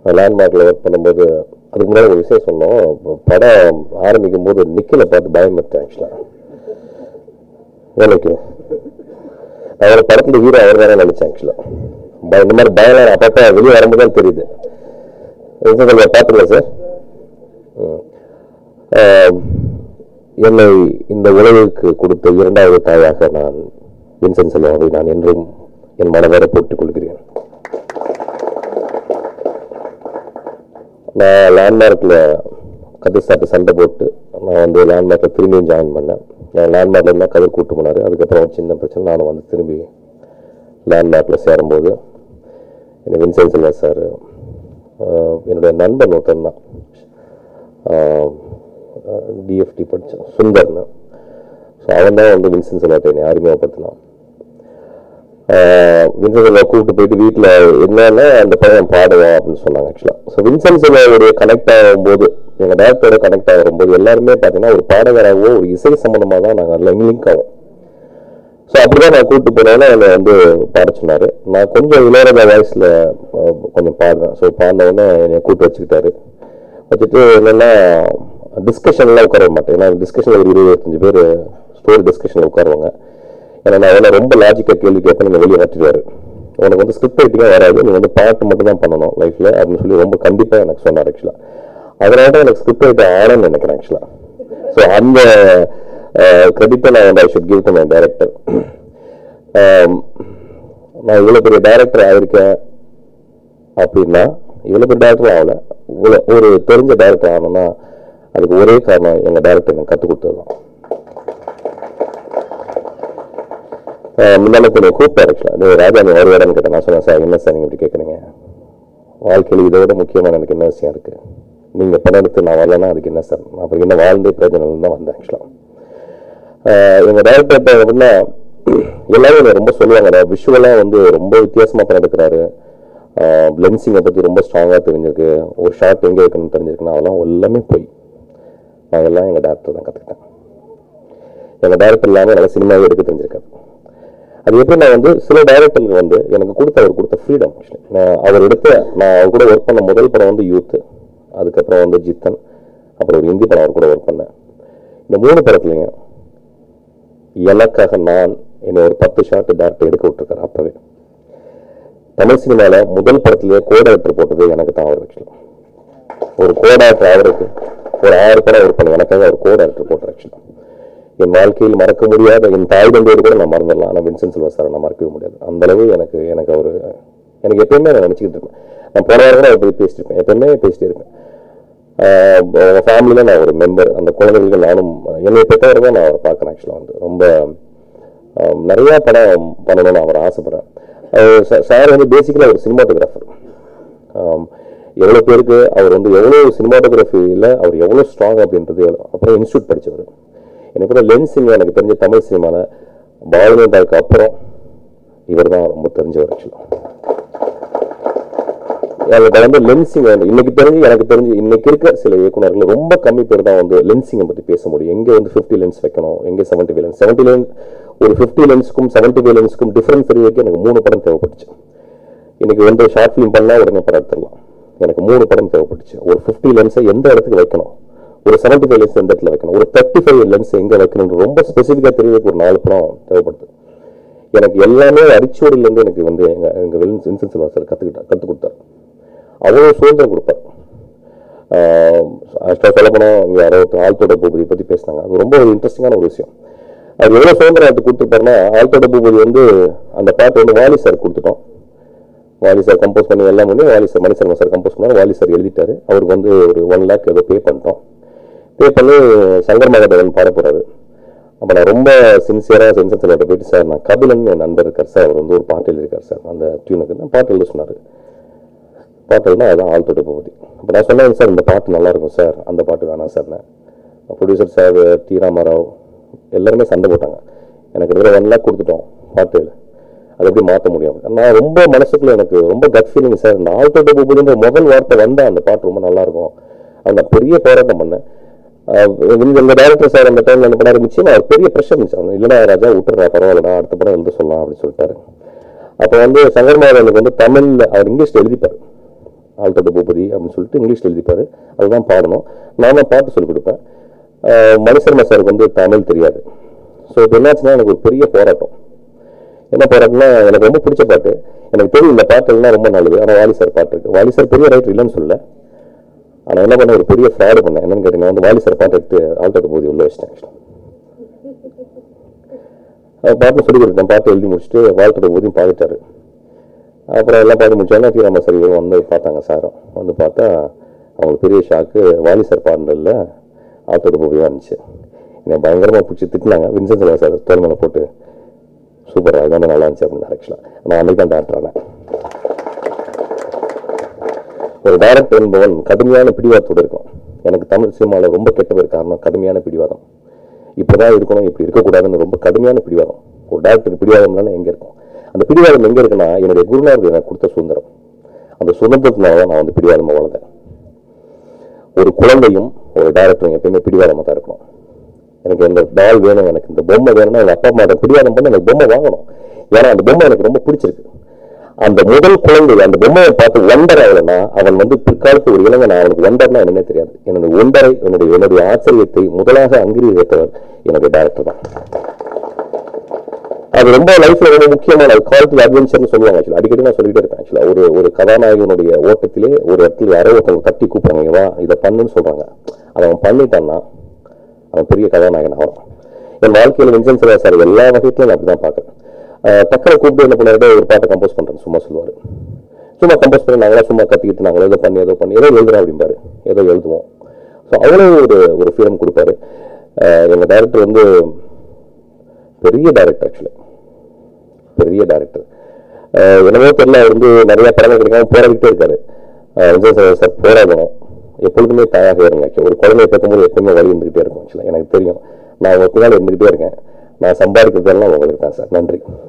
லேண்ட்மார்க்கில் work பண்ணும்போது அதுக்கு முன்னாடி ஒரு விஷயம் சொன்னோம் இப்போ படம் ஆரம்பிக்கும் போது நிக்கில பார்த்து பயமுறுத்தேன் ஆக்சுவலாக எனக்கு அவர் படத்துல ஹீரோ அவர் வேற நினைச்சேன் ஆக்சுவலாக இந்த மாதிரி பயம் அப்பப்போ வெளியே வரும்போது தான் தெரியுது பார்த்துருங்க சார் ம். ஆம், என்னை இந்த உலகுக்கு கொடுத்த இரண்டாவது தாயாக நான் வின்சென்ட் செல்வாவை நான் என்றும் என் மனதார போட்டுக் கொள்கிறேன் நான் லேண்ட்மார்க்கில் கதிர் சாப்பிட்டு சண்டை போட்டு நான் வந்து லேண்ட்மார்க்கில் திரும்பியும் ஜாயின் பண்ணேன் நான் லேண்ட்மார்க்கில் இருந்தால் கதிர் கூட்டு போனார் அதுக்கப்புறம் ஒரு சின்ன பிரச்சனை நானும் வந்து திரும்பி லேண்ட்மார்க்கில் சேரும்போது எனக்கு வின்சென்ட் செல்வா சார் என்னுடைய நண்பன் ஒருத்தன் தான் டிஎஃப்டி படித்தான் சுந்தர்னு ஸோ அவன் தான் வந்து வின்சென்ட் செல்வாட்டை என்னை அறிமுகப்படுத்தினான் வின்சென்ட் செல்வா கூப்பிட்டு போயிட்டு வீட்டில் என்னன்னா அந்த பையன் பாடுவான் அப்படின்னு சொன்னாங்க ஆக்சுவலாக ஸோ வின்சென்ட் செல்வாவுடைய கனெக்ட் ஆகும்போது எங்கள் டேரக்டரோட கனெக்ட் ஆகும்போது எல்லாருமே பார்த்தீங்கன்னா ஒரு பாடகராகவோ ஒரு இசை சம்மந்தமாக தான் நாங்கள் அதில் லிங்க் ஆகும் ஸோ அப்படிதான் நான் கூப்பிட்டு போனேன்னா என்னை வந்து பாட சொன்னார் நான் கொஞ்சம் இளையராஜா வாய்ஸில் கொஞ்சம் பாடுறேன் ஸோ பாடின உடனே என்னை கூப்பிட்டு வச்சுக்கிட்டாரு வச்சுட்டு என்னென்னா டிஸ்கஷன்லாம் உட்கார மாட்டேன் ஏன்னா டிஸ்கஷனில் ஒரு இருபத்தஞ்சு பேர் ஸ்டோரி டிஸ்கஷனில் உட்காருவாங்க ஏன்னா நான் அவனை ரொம்ப லாஜிக்காக கேள்வி கேட்பேன் நீங்கள் வெளியே மாற்றிடுவார் உனக்கு வந்து ஸ்கிரிப்ட் ரைட்டிங்காக வராது நீ வந்து பாட்டு மட்டும் தான் பண்ணணும் லைஃப்பில் அப்படின்னு சொல்லி ரொம்ப கண்டிப்பாக எனக்கு சொன்னார் ஆக்சுவலாக அதனால தான் எனக்கு ஸ்கிரிப்ட் ரைட்டர் ஆனன்னு நினைக்கிறேன் ஆக்சுவலாக ஸோ அந்த கிரெடிட்டை நான் வந்து I should give to my director நான் இவ்வளோ பெரிய டைரக்டர் ஆயிருக்கேன் அப்படின்னா இவ்வளோ பெரிய டைரக்டர் ஆகல இவ்வளோ ஒரு தெரிஞ்ச டைரக்டர் ஆகணும்னா அதுக்கு ஒரே காரணம் எங்கள் டைரக்டர் எனக்கு கற்றுக் கொடுத்தது தான் முன்னாடி என்னை கூப்பிட்டாரு ஆக்சுவலாக நீ ராஜா நீ வருவாரன்னு கேட்டேன் நான் சொன்னேன் சார் என்ன சார் நீங்கள் இப்படி கேட்குறீங்க வாழ்க்கையில் இதை விட முக்கியமான எனக்கு என்ன விஷயம் இருக்குது நீங்கள் படம் எடுத்து நான் வரலன்னா அதுக்கு என்ன சார் நான் அப்புறம் என்ன வாழ்ந்தே பிரயோஜனம் தான் வந்தேன் ஆக்சுவலாக எங்கள் டைரக்டர்கிட்ட எப்படின்னா எல்லாரும் என்னை ரொம்ப சொல்லுவாங்க விஷுவலாக வந்து ரொம்ப வித்தியாசமாக படம் எடுக்கிறாரு லென்சிங்கை பற்றி ரொம்ப ஸ்ட்ராங்காக தெரிஞ்சிருக்கு ஒரு ஷார்ட் எங்கே வைக்கணும்னு தெரிஞ்சிருக்குன்னா அதெல்லாம் எல்லாமே போய் நான் எல்லாம் எங்கள் டேரக்டர் தான் கற்றுக்கிட்டேன் எங்கள் டேரக்டர் இல்லாமல் என்னால் சினிமாவே எடுக்க தெரிஞ்சிருக்காது அது எப்படி நான் வந்து சில டைரக்டருக்கு வந்து எனக்கு கொடுத்த அவர் கொடுத்த ஃப்ரீடம் நான் அவர் எடுத்த நான் அவர் கூட ஒர்க் பண்ண முதல் படம் வந்து யூத்து அதுக்கப்புறம் வந்து ஜித்தன் அப்புறம் ஒரு ஹிந்தி படம் அவர் கூட ஒர்க் பண்ணேன் இந்த மூணு படத்துலையும் எனக்காக நான் என்னை ஒரு பத்து ஷாட் டேரக்டர் எடுக்க விட்டுருக்காரு அப்பவே தமிழ் சினிமாவில் முதல் படத்துலேயே கோடாக்டர் போட்டது எனக்கு தான் அவர் ஆக்சுவலாக ஒரு கோடாக்டர் அவருக்கு ஒரு ஆறு படம் ஒர்க் பண்ண எனக்காக அவர் கோடாக்டர் போட்டார் ஆக்சுவலாக என் வாழ்க்கையில் மறக்க முடியாத என் தாய் தந்தையோடு கூட நான் மறந்துடலாம் ஆனால் வின்சென்ட் சில்வா சார் நான் மறக்கவே முடியாது அந்த அளவு எனக்கு எனக்கு அவர் எனக்கு எப்பயுமே நான் நினச்சிக்கிட்டு இருப்பேன் நான் போன வாரம் கூட அவர் பற்றி பேசிட்டு இருப்பேன் எப்பயுமே பேசிட்டே இருப்பேன் அவங்க ஃபேமிலியில் நான் ஒரு மெம்பர் அந்த குழந்தைகளுக்கு நானும் என்னை பெற்றவர் தான் நான் அவரை பார்க்குறேன் ஆக்சுவலாக வந்து ரொம்ப ஆஹ், நிறைய படம் பண்ணணும்னு அவர் ஆசைப்படுறேன் சார் வந்து பேசிக்கலாக ஒரு சினிமாட்டோகிராஃபர் எவ்வளோ பேருக்கு அவர் வந்து எவ்வளோ சினிமாட்டோகிராஃபியில் அவர் எவ்வளோ ஸ்ட்ராங் அப்படின்றது அப்புறம் இன்ஸ்டியூட் படித்தவர் எனக்கு கூட லென்ஸிங் எனக்கு தெரிஞ்ச தமிழ் சினிமாவில் பாலமேந்தாவுக்கு அப்புறம் இவர் தான் ரொம்ப தெரிஞ்சவர் ஆக்சுவலாக எனக்கு வந்து லென்சிங் வந்து இன்னைக்கு தெரிஞ்சு எனக்கு தெரிஞ்சு இன்னைக்கு இருக்க சில இயக்குனர்கள் ரொம்ப கம்மி பேர் தான் வந்து லென்சிங்கை பற்றி பேச முடியும் எங்கே வந்து ஃபிஃப்டி லென்ஸ் வைக்கணும் எங்கே seventy five lens seventy lens ஒரு ஃபிஃப்டி லென்ஸுக்கும் செவன்ட்டி ஃபைவ் லென்ஸுக்கும் டிஃபரன்ஸ் தெரியறதுக்கு எனக்கு மூணு படம் தேவைப்பட்டுச்சு இன்னைக்கு வந்து ஷார்ட் ஃபிலிம் பண்ணால் உடனே படம் எடுத்துடலாம் எனக்கு மூணு படம் தேவைப்பட்டுச்சு ஒரு ஃபிஃப்டி லென்ஸை எந்த இடத்துக்கு வைக்கணும் ஒரு செவன்ட்டி ஃபைவ் லென்ஸ் எந்த இடத்துல வைக்கணும் ஒரு தேர்ட்டி ஃபைவ் லென்ஸ் எங்கே வைக்கணும் ரொம்ப ஸ்பெசிஃபிக்காக தெரியறதுக்கு ஒரு நாலு படம் தேவைப்படுது எனக்கு எல்லாமே அரிச்சோடிலேருந்து எனக்கு வந்து எங்கள் எங்கள் வில்சன் வின்சென்ட் சில்வா சார் கற்றுக்கிட்டா கற்றுக் கொடுத்தாரு அவ்வளோ சுதந்திரம் கொடுப்பார் ஆக்சுவலாக சொல்ல போனால் இங்கே யாரோ ஆழ்த்தோட பூபதி பற்றி பேசினாங்க அது ரொம்ப ஒரு இன்ட்ரெஸ்டிங்கான ஒரு விஷயம் அது எவ்வளோ சுதந்திரம் எடுத்து கொடுத்துருப்பாருன்னா ஆழ்த்தோட பூபதி வந்து அந்த பாட்டு வந்து வாலி சார் கொடுத்துட்டோம் வாலி சார் கம்போஸ் பண்ணி எல்லாம் பண்ணி Vaali sir Mani Sharma sir compose பண்ணார் வாலி சார் எழுதிட்டாரு அவருக்கு வந்து ஒரு ஒன் லேக் ஏதோ பே பண்ணிட்டோம் பே பண்ணி சங்கர் மகாதேவன் பாட போறாரு அப்போ நான் ரொம்ப சின்சியராக சென்சத்தில் போயிட்டு சார் நான் கபிலன் என் நண்பர் இருக்கார் சார் அவர் வந்து ஒரு பாட்டு எழுதியிருக்கார் சார் அந்த டியூனுக்கு நான் பாட்டு எழுத சொன்னார் பாட்டு எழுதினா அதுதான் ஆள் தொட்டு போகுது அப்போ நான் சொன்னேன் சார் இந்த பாட்டு நல்லா இருக்கும் சார் அந்த பாட்டு வேணாம் sir producer sir T Rama Rao எல்லாருமே சண்டை போட்டாங்க எனக்கு இதில் ஒன் லேக் கொடுத்துட்டோம் பாட்டு அது எப்படி மாற்ற முடியும் நான் ரொம்ப மனசுக்குள்ள எனக்கு ரொம்ப கட் ஃபீலிங் சார் இந்த ஆள் தொட்டு போகுதுன்ற முதல் வார்த்தை வந்தால் அந்த பாட்டு ரொம்ப நல்லா இருக்கும் அது நான் பெரிய போராட்டம் பண்ணேன் ஆஹ் இந்த- இந்த டைரக்டர் சார் அந்த டைம்ல என்ன பண்ணாரு நிச்சயமா அவர் பெரிய ப்ரெஷர் இருந்துச்சு அவன் இல்லடா ராஜா விட்டுறா பரவாயில்லடா அடுத்த படம் எழுத சொல்லலாம் அப்படின்னு சொல்லிட்டாரு அப்போ வந்து சங்கர் மாதவனுக்கு வந்து தமிழ்ல அவர் இங்கிலீஷ்ல எழுதிப்பார் ஆல்டோட பூபதி அப்படின்னு சொல்லிட்டு இங்கிலீஷில் எழுதிப்பாரு அதுதான் பாடணும் நான் தான் பாட்டு சொல்லிக் கொடுப்பேன் ஆஹ் மணிசர்மா சாருக்கு வந்து தமிழ் தெரியாது ஸோ இப்போ என்னாச்சுன்னா எனக்கு ஒரு பெரிய போராட்டம் என்ன போராட்டம்னா எனக்கு ரொம்ப பிடிச்ச பாட்டு எனக்கு தெரியும் இந்த பாட்டு எல்லாம் ரொம்ப நல்லது ஆனால் வாலி சார் பாட்டு இருக்கு வாலி சார் பெரிய ரைட்டர் இல்லைன்னு சொல்லல ஆனால் என்ன பண்ண ஒரு பெரிய ஃப்ராடு பண்ணேன் என்னன்னு கேட்டீங்கன்னா வந்து வாலி சார் பாட்டு எடுத்து ஆல்டோட பூபதி உள்ள வச்சிட்டேன் actually. அவர் பாட்டு சொல்லி கொடுத்தேன் பாட்டு எழுதி முடிச்சுட்டு வாழ்த்தோட போதையும் பாடிட்டாரு அப்புறம் எல்லாம் பார்த்து முடிச்சாலும் தீராம சார் இவங்க வந்து பார்த்தாங்க சாரும் வந்து பார்த்தா அவங்களுக்கு பெரிய ஷாக்கு வாலி சார் பாடினதில் ஆத்தோட போய் இருந்துச்சு என்னை பயங்கரமாக பிடிச்சி திட்டினாங்க வின்சென்ட் செல்வா சார் தோல்மலை போட்டு சூப்பராக அதுதான் நல்லா இருந்துச்சு அப்படின்னு ஆக்சுவலாக நான் அன்னைக்கு தான் டேரக்டர் ஆனேன் ஒரு டைரக்டர் என்பவன் கடுமையான பிடிவாதத்தோடு இருக்கும் எனக்கு தமிழ் சினிமாவில் ரொம்ப கெட்ட பேர் காரணம் கடுமையான பிடிவாதம் இப்படிதான் இருக்கணும் இப்படி இருக்கக்கூடாதுன்னு ரொம்ப கடுமையான பிடிவாதம் ஒரு டேரக்டருக்கு பிடிவாதம்னால எங்கே இருக்கும் அந்த பிடிவாதம் எங்கே இருக்குன்னா என்னுடைய குருநாதர் எனக்கு கொடுத்த சுதந்திரம் அந்த சுதந்திரத்தினால தான் நான் வந்து பிடிவாதமாக வளர்ந்தேன் ஒரு குழந்தையும் ஒரு டைரக்டரும் எப்பயுமே பிடிவாதமாக தான் இருக்கணும் எனக்கு இந்த டால் வேணும் எனக்கு இந்த பொம்மை வேணும்னா எங்கள் அப்பா அம்மா அதை பிடிவாதம் பண்ணி எனக்கு பொம்மை வாங்கணும் ஏன்னா அந்த பொம்மை எனக்கு ரொம்ப பிடிச்சிருக்கு அந்த முதல் குழந்தை அந்த பொம்மையை பார்த்து ஒண்டர் ஆகலைன்னா அவன் வந்து பிற்காலத்து ஒரு இளைஞன் அவனுக்கு ஒண்டர்னா என்னன்னே தெரியாது என்னுடைய ஒண்டரை என்னுடைய என்னுடைய ஆச்சரியத்தை முதலாக அங்கீகரித்தவர் என்னுடைய டைரக்டர் தான் அது ரொம்ப லைஃப்ல ரொம்ப முக்கியமான கால் டு அட்வென்ச்சர்னு சொல்லுவாங்க ஆக்சுவலா அடிக்கடி நான் சொல்லிட்டே இருப்பேன் ஆக்சுவலா ஒரு ஒரு கதாநாயகனுடைய ஓட்டத்திலே ஒரு இடத்துல யாரோ ஒருத்தவங்க தட்டி கூப்பிடுறாங்க "இங்க வா இதை பண்ணுன்னு சொல்றாங்க அதை அவன் பண்ணிட்டான்னா அவன் பெரிய கதாநாயகன் ஆகும் என் வாழ்க்கையில் வின்சென்ட் சிவா சார் எல்லா வகையிலும் நான் அப்படிதான் பார்க்கறேன் அஹ் டக்குனு கூப்பிட்டு என்ன பண்ணாரு ஒரு பாட்டை கம்போஸ் பண்றேன் சும்மா சொல்லுவாரு சும்மா கம்போஸ் பண்ணி நாங்களா சும்மா கத்திக்கிட்டு நாங்களே ஏதோ பண்ணி ஏதோ பண்ணி ஏதோ எழுதுறேன் அப்படிம்பாரு ஏதோ எழுதுவோம் ஸோ அவ்வளோ ஒரு ஒரு ஃபிலிம் கொடுப்பாரு அஹ் எங்க டைரக்டர் வந்து பெரிய டைரக்டர் ஆக்சுவலி பெரிய டைரக்டர் என்னவோ தெரியல அவர் வந்து நிறைய படங்கள் கிடைக்காம போராடிட்டே இருக்காரு அஹ் விஜய் சார் சார் போராடணும் எப்பொழுதுமே தயாராக இருங்க actually. ஒரு குழந்தைய பார்க்கும்போது எப்பவுமே வழி இருந்துகிட்டே இருக்கும் ஆக்சுவலாக எனக்கு தெரியும் நான் உங்க பின்னால் இருந்துகிட்டே இருக்கேன் நான் சம்பாதிக்கிறதெல்லாம் உங்களுக்கு தான் சார் நன்றி